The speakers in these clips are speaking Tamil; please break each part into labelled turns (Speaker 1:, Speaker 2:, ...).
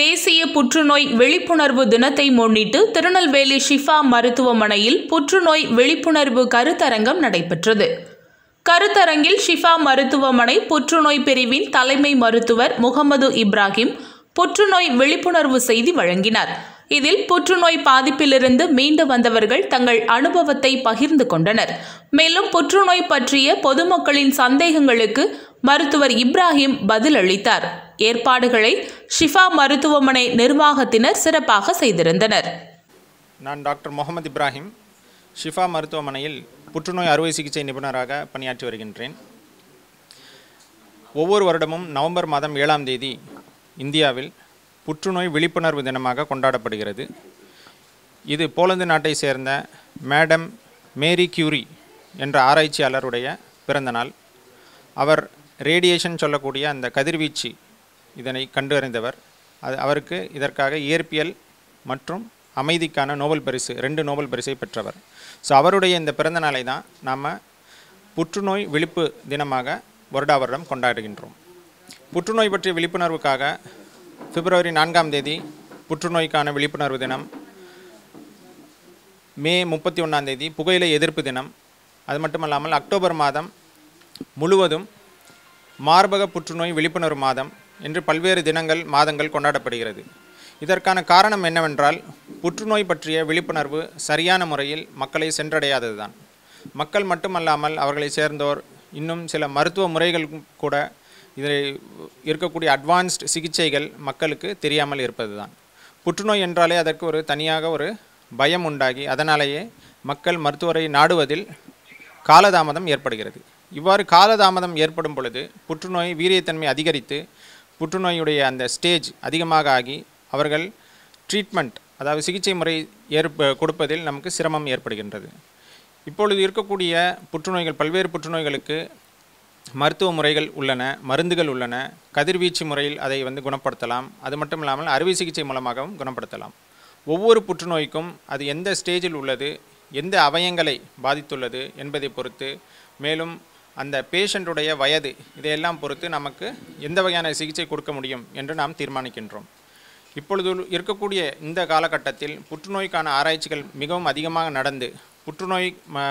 Speaker 1: தேசிய புற்றுநோய் விழிப்புணர்வு தினத்தை முன்னிட்டு திருநெல்வேலி ஷிஃபா மருத்துவமனையில் புற்றுநோய் விழிப்புணர்வு கருத்தரங்கம் நடைபெற்றது கருத்தரங்கில் ஷிஃபா மருத்துவமனை புற்றுநோய் பிரிவின் தலைமை மருத்துவர் முகமது இப்ராஹிம் புற்றுநோய் விழிப்புணர்வு செய்தி வழங்கினார் இதில் புற்றுநோய் பாதிப்பிலிருந்து மீண்டு வந்தவர்கள் தங்கள் அனுபவத்தை பகிர்ந்து கொண்டனர் மேலும் புற்றுநோய் பற்றிய பொதுமக்களின் சந்தேகங்களுக்கு மருத்துவர் இப்ராஹிம் பதில் அளித்தார் ஏற்பாடுகளை ஷிஃபா மருத்துவமனை நிர்வாகத்தினர் சிறப்பாக செய்திருந்தனர்
Speaker 2: நான் டாக்டர் முகமது இப்ராஹிம் ஷிஃபா மருத்துவமனையில் புற்றுநோய் அறுவை சிகிச்சை நிபுணராக பணியாற்றி வருகின்றேன் ஒவ்வொரு வருடமும் நவம்பர் மாதம் ஏழாம் தேதி இந்தியாவில் புற்றுநோய் விழிப்புணர்வு தினமாக கொண்டாடப்படுகிறது இது போலந்து நாட்டை சேர்ந்த மேடம் மேரி கியூரி என்ற ஆராய்ச்சியாளருடைய பிறந்த நாள் அவர் ரேடியேஷன் சொல்லக்கூடிய அந்த கதிர்வீச்சு இதனை கண்டறிந்தவர் அது அவருக்கு இதற்காக இயற்பியல் மற்றும் அமைதிக்கான நோபல் பரிசு ரெண்டு நோபல் பரிசை பெற்றவர் ஸோ அவருடைய இந்த பிறந்த நாளை தான் நாம் புற்றுநோய் விழிப்பு தினமாக வருடா வருடம் கொண்டாடுகின்றோம் புற்றுநோய் பற்றிய விழிப்புணர்வுக்காக பிப்ரவரி நான்காம் தேதி புற்றுநோய்க்கான விழிப்புணர்வு தினம் மே முப்பத்தி ஒன்றாம் தேதி புகையிலை எதிர்ப்பு தினம் அது மட்டுமல்லாமல் அக்டோபர் மாதம் முழுவதும் மார்பக புற்றுநோய் விழிப்புணர்வு மாதம் என்று பல்வேறு தினங்கள் மாதங்கள் கொண்டாடப்படுகிறது இதற்கான காரணம் என்னவென்றால் புற்றுநோய் பற்றிய விழிப்புணர்வு சரியான முறையில் மக்களை சென்றடையாததுதான் மக்கள் மட்டுமல்லாமல் அவர்களை சேர்ந்தோர் இன்னும் சில மருத்துவ முறைகள் கூட இதில் இருக்கக்கூடிய அட்வான்ஸ்டு சிகிச்சைகள் மக்களுக்கு தெரியாமல் இருப்பதுதான் புற்றுநோய் என்றாலே அதற்கு ஒரு தனியாக ஒரு பயம் உண்டாகி அதனாலேயே மக்கள் மருத்துவரை நாடுவதில் காலதாமதம் ஏற்படுகிறது இவ்வாறு காலதாமதம் ஏற்படும் பொழுது புற்றுநோய் வீரியத்தன்மை அதிகரித்து புற்றுநோயுடைய அந்த ஸ்டேஜ் அதிகமாக ஆகி அவர்கள் ட்ரீட்மெண்ட் அதாவது சிகிச்சை முறை ஏற்ப கொடுப்பதில் நமக்கு சிரமம் ஏற்படுகின்றது இப்பொழுது இருக்கக்கூடிய புற்றுநோய்கள் பல்வேறு புற்றுநோய்களுக்கு மருத்துவ முறைகள் உள்ளன மருந்துகள் உள்ளன கதிர்வீச்சு முறையில் அதை வந்து குணப்படுத்தலாம் அது மட்டும் இல்லாமல் அறுவை சிகிச்சை மூலமாகவும் குணப்படுத்தலாம் ஒவ்வொரு புற்றுநோய்க்கும் அது எந்த ஸ்டேஜில் உள்ளது எந்த அவயங்களை பாதித்துள்ளது என்பதை பொறுத்து மேலும் அந்த பேஷண்ட்டுடைய வயது இதையெல்லாம் பொறுத்து நமக்கு எந்த வகையான சிகிச்சை கொடுக்க முடியும் என்று நாம் தீர்மானிக்கின்றோம் இப்பொழுது இருக்கக்கூடிய இந்த காலகட்டத்தில் புற்றுநோய்க்கான ஆராய்ச்சிகள் மிகவும் அதிகமாக நடந்து புற்றுநோய்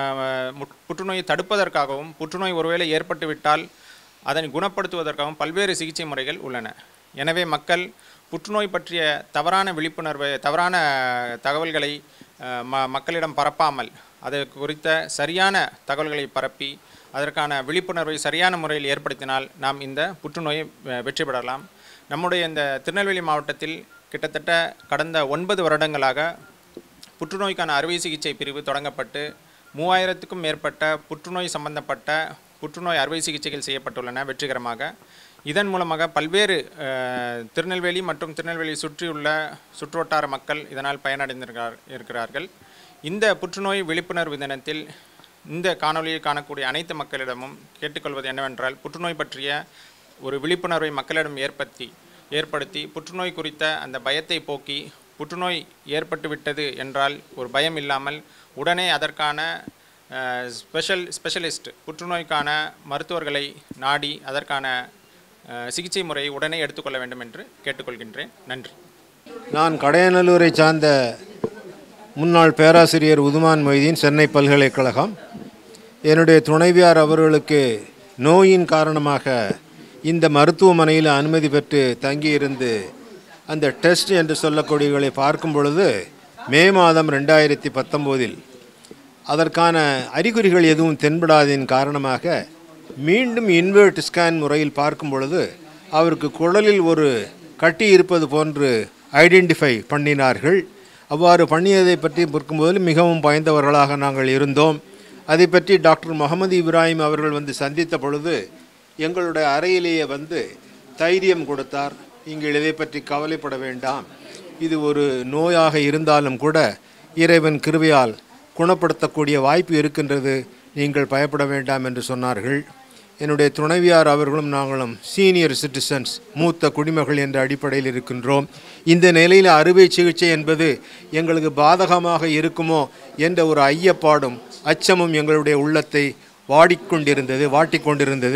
Speaker 2: புற்றுநோயை தடுப்பதற்காகவும் புற்றுநோய் ஒருவேளை ஏற்பட்டு விட்டால் அதனை குணப்படுத்துவதற்காகவும் பல்வேறு சிகிச்சை முறைகள் உள்ளன எனவே மக்கள் புற்றுநோய் பற்றிய தவறான விழிப்புணர்வை தவறான தகவல்களை ம மக்களிடம் பரப்பாமல் அது குறித்த சரியான தகவல்களை பரப்பி அதற்கான விழிப்புணர்வை சரியான முறையில் ஏற்படுத்தினால் நாம் இந்த புற்றுநோயை வெற்றி பெறலாம் நம்முடைய இந்த திருநெல்வேலி மாவட்டத்தில் கிட்டத்தட்ட கடந்த ஒன்பது வருடங்களாக புற்றுநோய்க்கான அறுவை சிகிச்சை பிரிவு தொடங்கப்பட்டு மூவாயிரத்துக்கும் மேற்பட்ட புற்றுநோய் சம்பந்தப்பட்ட புற்றுநோய் அறுவை சிகிச்சைகள் செய்யப்பட்டுள்ளன வெற்றிகரமாக இதன் மூலமாக பல்வேறு திருநெல்வேலி மற்றும் திருநெல்வேலி சுற்றியுள்ள சுற்றுவட்டார மக்கள் இதனால் பயனடைந்திருக்கிறார் இருக்கிறார்கள் இந்த புற்றுநோய் விழிப்புணர்வு தினத்தில் இந்த காணொலியை காணக்கூடிய அனைத்து மக்களிடமும் கேட்டுக்கொள்வது என்னவென்றால் புற்றுநோய் பற்றிய ஒரு விழிப்புணர்வை மக்களிடம் ஏற்படுத்தி ஏற்படுத்தி புற்றுநோய் குறித்த அந்த பயத்தை போக்கி புற்றுநோய் ஏற்பட்டு விட்டது என்றால் ஒரு பயம் இல்லாமல் உடனே அதற்கான ஸ்பெஷல் ஸ்பெஷலிஸ்ட் புற்றுநோய்க்கான மருத்துவர்களை நாடி அதற்கான சிகிச்சை முறையை உடனே எடுத்துக்கொள்ள வேண்டும் என்று கேட்டுக்கொள்கின்றேன் நன்றி
Speaker 3: நான் கடையநல்லூரை சார்ந்த முன்னாள் பேராசிரியர் உதுமான் மொய்தீன் சென்னை பல்கலைக்கழகம் என்னுடைய துணைவியார் அவர்களுக்கு நோயின் காரணமாக இந்த மருத்துவமனையில் அனுமதி பெற்று தங்கியிருந்து அந்த டெஸ்ட் என்று சொல்லக்கூடியவர்களை பார்க்கும் பொழுது மே மாதம் ரெண்டாயிரத்தி பத்தொம்போதில் அதற்கான அறிகுறிகள் எதுவும் தென்படாததின் காரணமாக மீண்டும் இன்வெர்ட் ஸ்கேன் முறையில் பார்க்கும் பொழுது அவருக்கு குடலில் ஒரு கட்டி இருப்பது போன்று ஐடென்டிஃபை பண்ணினார்கள் அவ்வாறு பண்ணியதை பற்றி பார்க்கும்போது மிகவும் பயந்தவர்களாக நாங்கள் இருந்தோம் அதை பற்றி டாக்டர் முகமது இப்ராஹிம் அவர்கள் வந்து சந்தித்த பொழுது எங்களுடைய அறையிலேயே வந்து தைரியம் கொடுத்தார் நீங்கள் இதை பற்றி கவலைப்பட வேண்டாம் இது ஒரு நோயாக இருந்தாலும் கூட இறைவன் கிருவையால் குணப்படுத்தக்கூடிய வாய்ப்பு இருக்கின்றது நீங்கள் பயப்பட வேண்டாம் என்று சொன்னார்கள் என்னுடைய துணைவியார் அவர்களும் நாங்களும் சீனியர் சிட்டிசன்ஸ் மூத்த குடிமகள் என்ற அடிப்படையில் இருக்கின்றோம் இந்த நிலையில் அறுவை சிகிச்சை என்பது எங்களுக்கு பாதகமாக இருக்குமோ என்ற ஒரு ஐயப்பாடும் அச்சமும் எங்களுடைய உள்ளத்தை வாடிக்கொண்டிருந்தது வாட்டிக்கொண்டிருந்தது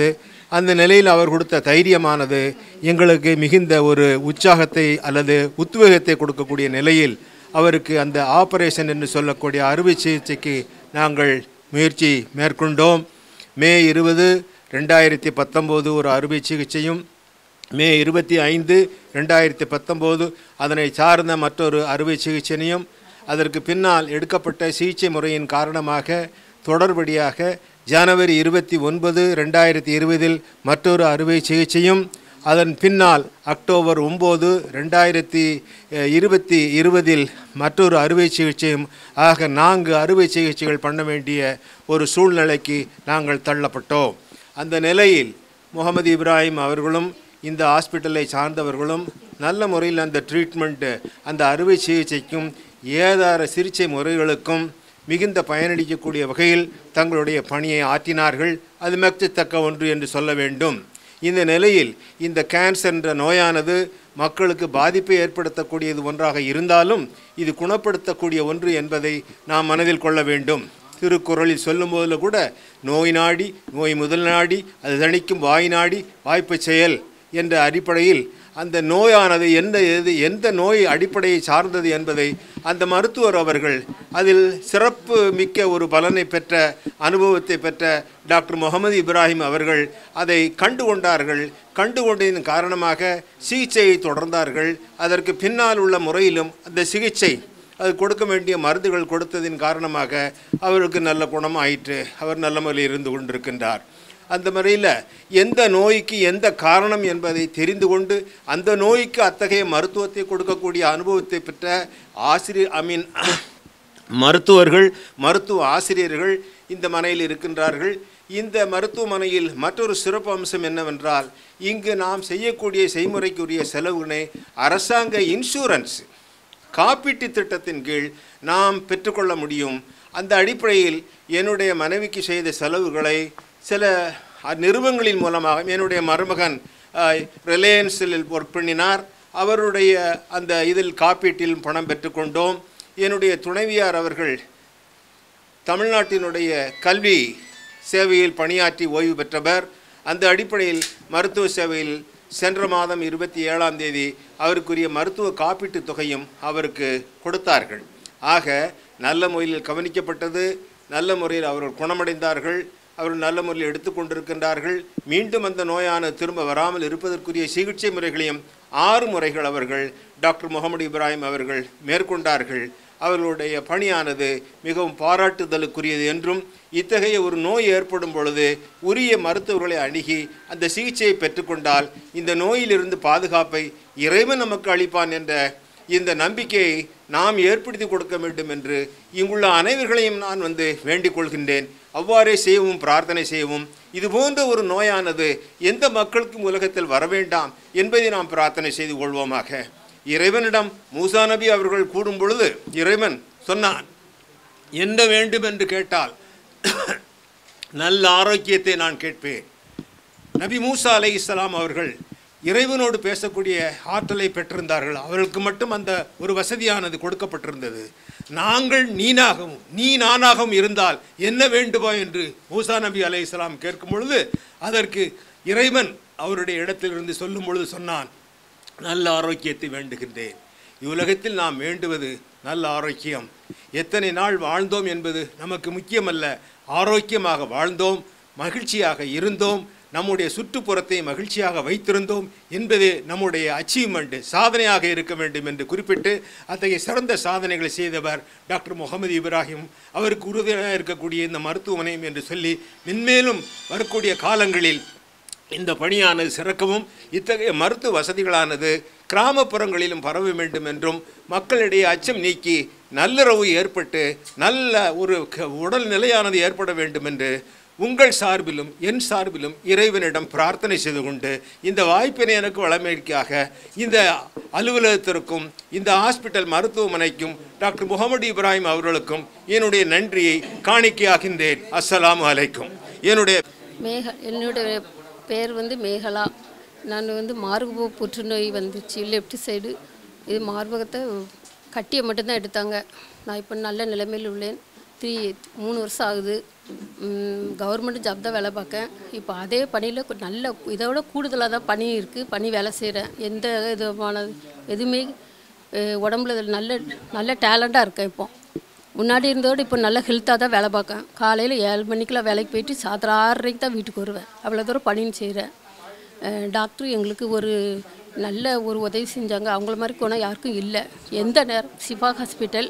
Speaker 3: அந்த நிலையில் அவர் கொடுத்த தைரியமானது எங்களுக்கு மிகுந்த ஒரு உற்சாகத்தை அல்லது உத்வேகத்தை கொடுக்கக்கூடிய நிலையில் அவருக்கு அந்த ஆபரேஷன் என்று சொல்லக்கூடிய அறுவை சிகிச்சைக்கு நாங்கள் முயற்சி மேற்கொண்டோம் மே இருபது ரெண்டாயிரத்தி பத்தொம்போது ஒரு அறுவை சிகிச்சையும் மே இருபத்தி ஐந்து ரெண்டாயிரத்தி பத்தொம்போது அதனை சார்ந்த மற்றொரு அறுவை சிகிச்சையும் அதற்கு பின்னால் எடுக்கப்பட்ட சிகிச்சை முறையின் காரணமாக தொடர்படியாக ஜனவரி இருபத்தி ஒன்பது ரெண்டாயிரத்தி இருபதில் மற்றொரு அறுவை சிகிச்சையும் அதன் பின்னால் அக்டோபர் ஒம்பது ரெண்டாயிரத்தி அஹ், இருபத்தி இருபதில் மற்றொரு அறுவை சிகிச்சையும் ஆக நான்கு அறுவை சிகிச்சைகள் பண்ண வேண்டிய ஒரு சூழ்நிலைக்கு நாங்கள் தள்ளப்பட்டோம் அந்த நிலையில் முகமது இப்ராஹிம் அவர்களும் இந்த ஹாஸ்பிட்டலை சார்ந்தவர்களும் நல்ல முறையில் அந்த ட்ரீட்மெண்ட்டு அந்த அறுவை சிகிச்சைக்கும் ஏதார சிகிச்சை முறைகளுக்கும் மிகுந்த பயனளிக்கக்கூடிய வகையில் தங்களுடைய பணியை ஆற்றினார்கள் அது மெச்சத்தக்க ஒன்று என்று சொல்ல வேண்டும் இந்த நிலையில் இந்த கேன்சர் என்ற நோயானது மக்களுக்கு பாதிப்பை ஏற்படுத்தக்கூடியது ஒன்றாக இருந்தாலும் இது குணப்படுத்தக்கூடிய ஒன்று என்பதை நாம் மனதில் கொள்ள வேண்டும் திருக்குறளில் சொல்லும்போதில் கூட நோய் நாடி நோய் முதல் நாடி அது தணிக்கும் வாய் நாடி வாய்ப்பு செயல் என்ற அடிப்படையில் அந்த நோயானது எந்த எது எந்த நோய் அடிப்படையை சார்ந்தது என்பதை அந்த மருத்துவர் அவர்கள் அதில் சிறப்பு மிக்க ஒரு பலனை பெற்ற அனுபவத்தை பெற்ற டாக்டர் முகமது இப்ராஹிம் அவர்கள் அதை கண்டு கொண்டார்கள் கண்டு கொண்டதின் காரணமாக சிகிச்சையை தொடர்ந்தார்கள் அதற்கு பின்னால் உள்ள முறையிலும் அந்த சிகிச்சை அது கொடுக்க வேண்டிய மருந்துகள் கொடுத்ததின் காரணமாக அவருக்கு நல்ல குணம் ஆயிற்று அவர் நல்ல முறையில் இருந்து கொண்டிருக்கின்றார் அந்த முறையில் எந்த நோய்க்கு எந்த காரணம் என்பதை தெரிந்து கொண்டு அந்த நோய்க்கு அத்தகைய மருத்துவத்தை கொடுக்கக்கூடிய அனுபவத்தை பெற்ற ஆசிரியர் ஐ மீன் மருத்துவர்கள் மருத்துவ ஆசிரியர்கள் இந்த மனையில் இருக்கின்றார்கள் இந்த மருத்துவமனையில் மற்றொரு சிறப்பு அம்சம் என்னவென்றால் இங்கு நாம் செய்யக்கூடிய செய்முறைக்குரிய செலவுகளை அரசாங்க இன்சூரன்ஸ் காப்பீட்டு திட்டத்தின் கீழ் நாம் பெற்றுக்கொள்ள முடியும் அந்த அடிப்படையில் என்னுடைய மனைவிக்கு செய்த செலவுகளை சில அ- நிறுவனங்களின் மூலமாக என்னுடைய மருமகன் ரிலையன்ஸில் ஒர்க் பண்ணினார் அவருடைய அந்த இதில் காப்பீட்டில் பணம் பெற்றுக்கொண்டோம் என்னுடைய துணைவியார் அவர்கள் தமிழ்நாட்டினுடைய கல்வி சேவையில் பணியாற்றி ஓய்வு பெற்றவர் அந்த அடிப்படையில் மருத்துவ சேவையில் சென்ற மாதம் இருபத்தி ஏழாம் தேதி அவருக்குரிய மருத்துவ காப்பீட்டுத் தொகையும் அவருக்கு கொடுத்தார்கள் ஆக நல்ல முறையில் கவனிக்கப்பட்டது நல்ல முறையில் அவர்கள் குணமடைந்தார்கள் அவர்கள் நல்ல முறையில் எடுத்துக்கொண்டிருக்கின்றார்கள் மீண்டும் அந்த நோயானது திரும்ப வராமல் இருப்பதற்குரிய சிகிச்சை முறைகளையும் ஆறு முறைகள் அவர்கள் டாக்டர் முகமது இப்ராஹிம் அவர்கள் மேற்கொண்டார்கள் அவர்களுடைய பணியானது மிகவும் பாராட்டுதலுக்குரியது என்றும் இத்தகைய ஒரு நோய் ஏற்படும் பொழுது உரிய மருத்துவர்களை அணுகி அந்த சிகிச்சையை பெற்றுக்கொண்டால் இந்த நோயிலிருந்து பாதுகாப்பை இறைவன் நமக்கு அளிப்பான் என்ற இந்த நம்பிக்கையை நாம் ஏற்படுத்தி கொடுக்க வேண்டும் என்று இங்குள்ள அனைவர்களையும் நான் வந்து வேண்டிக் கொள்கின்றேன் அவ்வாறே செய்யவும் பிரார்த்தனை செய்யவும் இது போன்ற ஒரு நோயானது எந்த மக்களுக்கும் உலகத்தில் வர வேண்டாம் என்பதை நாம் பிரார்த்தனை செய்து கொள்வோமாக இறைவனிடம் மூசா நபி அவர்கள் கூடும் பொழுது இறைவன் சொன்னான் என்ன வேண்டும் என்று கேட்டால் நல்ல ஆரோக்கியத்தை நான் கேட்பேன் நபி மூசா அலை இஸ்லாம் அவர்கள் இறைவனோடு பேசக்கூடிய ஆற்றலை பெற்றிருந்தார்கள் அவர்களுக்கு மட்டும் அந்த ஒரு வசதியானது கொடுக்கப்பட்டிருந்தது நாங்கள் நீனாகவும் நீ நானாகவும் இருந்தால் என்ன வேண்டுமா என்று மூசா நபி அலை இஸ்லாம் கேட்கும் பொழுது அதற்கு இறைவன் அவருடைய இடத்திலிருந்து சொல்லும் பொழுது சொன்னான் நல்ல ஆரோக்கியத்தை வேண்டுகின்றேன் இவ்வுலகத்தில் நாம் வேண்டுவது நல்ல ஆரோக்கியம் எத்தனை நாள் வாழ்ந்தோம் என்பது நமக்கு முக்கியமல்ல ஆரோக்கியமாக வாழ்ந்தோம் மகிழ்ச்சியாக இருந்தோம் நம்முடைய சுற்றுப்புறத்தை மகிழ்ச்சியாக வைத்திருந்தோம் என்பதே நம்முடைய அச்சீவ்மெண்ட் சாதனையாக இருக்க வேண்டும் என்று குறிப்பிட்டு அத்தகைய சிறந்த சாதனைகளை செய்தவர் டாக்டர் முகமது இப்ராஹிம் அவருக்கு உறுதியாக இருக்கக்கூடிய இந்த மருத்துவமனையும் என்று சொல்லி மென்மேலும் வரக்கூடிய காலங்களில் இந்த பணியானது சிறக்கவும் இத்தகைய மருத்துவ வசதிகளானது கிராமப்புறங்களிலும் பரவ வேண்டும் என்றும் மக்களிடையே அச்சம் நீக்கி நல்லுறவு ஏற்பட்டு நல்ல ஒரு க- உடல் நிலையானது ஏற்பட வேண்டும் என்று உங்கள் சார்பிலும் என் சார்பிலும் இறைவனிடம் பிரார்த்தனை செய்து கொண்டு இந்த வாய்ப்பினை எனக்கு வழமைக்காக இந்த அலுவலகத்திற்கும் இந்த ஹாஸ்பிட்டல் மருத்துவமனைக்கும் டாக்டர் முகமது இப்ராஹிம் அவர்களுக்கும் என்னுடைய நன்றியை காணிக்கையாகின்றேன் அஸ்ஸலாமு அலைக்கும் என்னுடைய
Speaker 4: மேக என்னுடைய பேர் வந்து மேகலா நான் வந்து மார்பக புற்றுநோய் வந்துச்சு லெஃப்ட் சைடு இது மார்பகத்தை கட்டியை மட்டும்தான் எடுத்தாங்க நான் இப்போ நல்ல நிலைமையில் உள்ளேன் த்ரீ மூணு வருஷம் ஆகுது கவர்மெண்ட் ஜாப் தான் வேலை பார்க்கேன் இப்போ அதே பணியில் நல்ல இதோட கூடுதலாக தான் பணி இருக்குது பணி வேலை செய்கிறேன் எந்த விதமான எதுவுமே அஹ், உடம்புல நல்ல நல்ல டேலண்ட்டாக இருக்கேன் இப்போ முன்னாடி இருந்ததோட இப்போ நல்ல ஹெல்த்தாக தான் வேலை பார்க்கேன் காலையில் ஏழு மணிக்கெலாம் வேலைக்கு போயிட்டு சாயந்தரம் ஆறரைக்கு தான் வீட்டுக்கு வருவேன் அவ்வளோ தூரம் பணின்னு செய்கிறேன் டாக்டர் எங்களுக்கு ஒரு நல்ல ஒரு உதவி செஞ்சாங்க அவங்கள மாதிரி குணம் யாருக்கும் இல்லை எந்த நேரம் சிவா ஹாஸ்பிட்டல்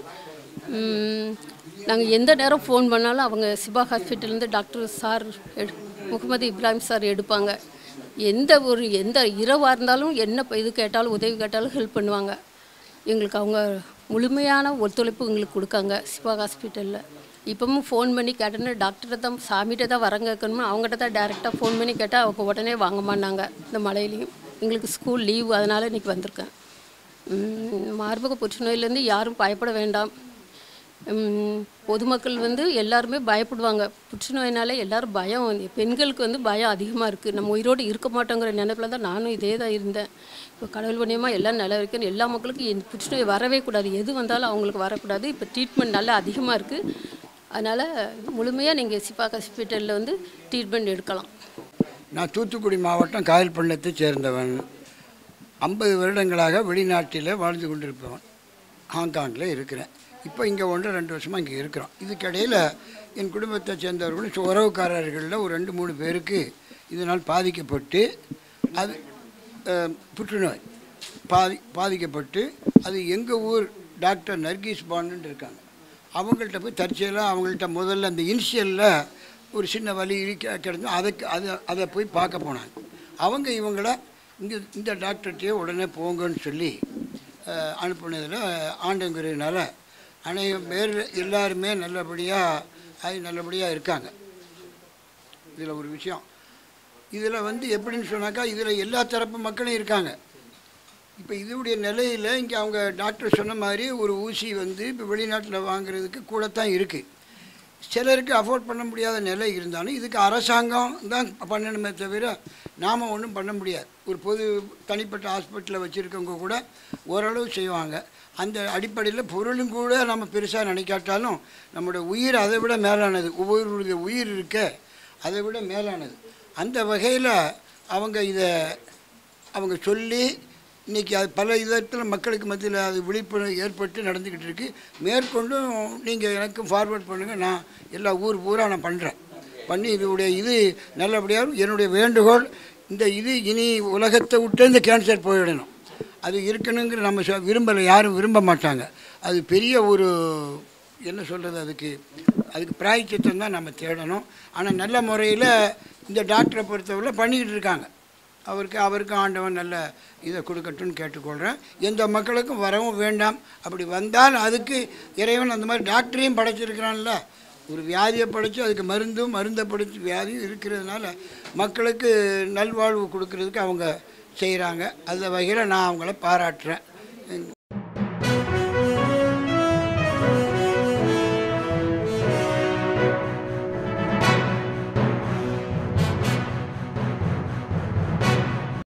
Speaker 4: நாங்கள் எந்த நேரம் ஃபோன் பண்ணாலும் அவங்க சிவா ஹாஸ்பிட்டல்லேருந்து டாக்டர் சார் எடு முகமது இப்ராஹிம் சார் எடுப்பாங்க எந்த ஒரு எந்த இரவாக இருந்தாலும் என்ன இப்ப இது கேட்டாலும் உதவி கேட்டாலும் ஹெல்ப் பண்ணுவாங்க எங்களுக்கு அவங்க முழுமையான ஒத்துழைப்பு எங்களுக்கு கொடுக்காங்க சிவா ஹாஸ்பிட்டலில் இப்பவும் ஃபோன் பண்ணி கேட்டேன்னா டாக்டரை தான் சாமிகிட்ட தான் வரங்க கேட்கணுமோ அவங்ககிட்ட தான் டேரெக்டாக ஃபோன் பண்ணி கேட்டால் அவங்க உடனே வாங்க மாட்டாங்க இந்த மழையிலையும் எங்களுக்கு ஸ்கூல் லீவ் அதனால் இன்றைக்கி வந்திருக்கேன் உம், மார்பக புற்றுநோயிலேருந்து யாரும் பயப்பட வேண்டாம் உம், பொதுமக்கள் வந்து எல்லாருமே பயப்படுவாங்க புற்றுநோயினால எல்லாரும் பயம் வந்து பெண்களுக்கு வந்து பயம் அதிகமாக இருக்குது நம்ம உயிரோடு இருக்க மாட்டோங்கிற நினைப்பில் தான் நானும் இதே தான் இருந்தேன் இப்போ கடவுள் பண்ணியமாக எல்லாம் நல்லா இருக்குன்னு எல்லா மக்களுக்கும் இந்த புற்றுநோய் வரவே கூடாது எது வந்தாலும் அவங்களுக்கு வரக்கூடாது இப்போ ட்ரீட்மெண்ட் நல்லா அதிகமாக இருக்குது அதனால் முழுமையாக நீங்கள் சிப்பா ஹாஸ்பிட்டலில் வந்து ட்ரீட்மெண்ட் எடுக்கலாம்
Speaker 5: நான் தூத்துக்குடி மாவட்டம் காயல்பள்ளத்தைச் சேர்ந்தவன் ஐம்பது வருடங்களாக வெளிநாட்டில் வாழ்ந்து கொண்டிருப்பவன் ஹாங்காங்கில் இருக்கிறேன் இப்போ இங்கே ஒன்று ரெண்டு வருஷமாக இங்கே இருக்கிறோம் இதுக்கிடையில் என் குடும்பத்தை சேர்ந்தவர்களும் உறவுக்காரர்களில் ஒரு ரெண்டு மூணு பேருக்கு இதனால் பாதிக்கப்பட்டு அது அஹ், புற்றுநோய் பாதி பாதிக்கப்பட்டு அது எங்கள் ஊர் டாக்டர் நர்கீஸ் பாண்டுன்னு இருக்காங்க அவங்கள்ட்ட போய் தற்செயலாக அவங்கள்ட்ட முதல்ல அந்த இனிஷியலில் ஒரு சின்ன வலி இருக்க- கிடந்து அதுக்கு அதை அதை போய் பார்க்க போனாங்க அவங்க இவங்கள இங்கே இந்த டாக்டர்கிட்டயே உடனே போங்கன்னு சொல்லி அஹ், அனுப்புனதில் ஆண்டங்குறதுனால அனைவ பேர் எல்லாருமே நல்லபடியாக அது நல்லபடியாக இருக்காங்க இதில் ஒரு விஷயம் இதில் வந்து எப்படின்னு சொன்னாக்கா இதில் எல்லா தரப்பு மக்களும் இருக்காங்க இப்போ இதோடைய நிலையில் இங்கே அவங்க டாக்டர் சொன்ன மாதிரி ஒரு ஊசி வந்து இப்போ வெளிநாட்டில் வாங்குறதுக்கு கூடத்தான் இருக்குது சிலருக்கு அஃபோர்ட் பண்ண முடியாத நிலை இருந்தாலும் இதுக்கு அரசாங்கம் தான் பண்ணணுமே தவிர நாம் ஒன்றும் பண்ண முடியாது ஒரு பொது தனிப்பட்ட ஹாஸ்பிட்டலில் வச்சுருக்கவங்க கூட ஓரளவு செய்வாங்க அந்த அடிப்படையில் பொருளும் கூட நம்ம பெருசாக நினைக்காட்டாலும் நம்மளோட உயிர் அதை விட மேலானது ஒவ்வொருடைய உயிர் இருக்க அதை விட மேலானது அந்த வகையில் அவங்க இதை அவங்க சொல்லி இன்றைக்கி அது பல விதத்தில் மக்களுக்கு மத்தியில் அது விழிப்புணர்வு ஏற்பட்டு நடந்துக்கிட்டு இருக்கு மேற்கொண்டும் நீங்கள் எனக்கும் ஃபார்வர்ட் பண்ணுங்கள் நான் எல்லா ஊர் பூரா நான் பண்ணுறேன் பண்ணி இதோடைய இது நல்லபடியாக என்னுடைய வேண்டுகோள் இந்த இது இனி உலகத்தை விட்டு இந்த கேன்சர் போயிடணும் அது இருக்கணுங்கிற நம்ம சொ- விரும்பலை யாரும் விரும்ப மாட்டாங்க அது பெரிய ஒரு என்ன சொல்கிறது அதுக்கு அதுக்கு பிராய்ச்சித்தம் தான் நம்ம தேடணும் ஆனால் நல்ல முறையில் இந்த டாக்டரை பொறுத்தவரை பண்ணிக்கிட்டு இருக்காங்க அவருக்கு அவருக்கு ஆண்டவன் நல்ல இதை கொடுக்கட்டும்னு கேட்டுக்கொள்கிறேன் எந்த மக்களுக்கும் வரவும் வேண்டாம் அப்படி வந்தால் அதுக்கு இறைவன் அந்த மாதிரி டாக்டரையும் படைச்சிருக்கிறான்ல ஒரு வியாதியை படைச்சு அதுக்கு மருந்தும் மருந்தை படைச்சு வியாதியும் இருக்கிறதுனால மக்களுக்கு நல்வாழ்வு கொடுக்கறதுக்கு அவங்க செய்கிறாங்க அந்த வகையில் நான் அவங்கள பாராட்டுறேன்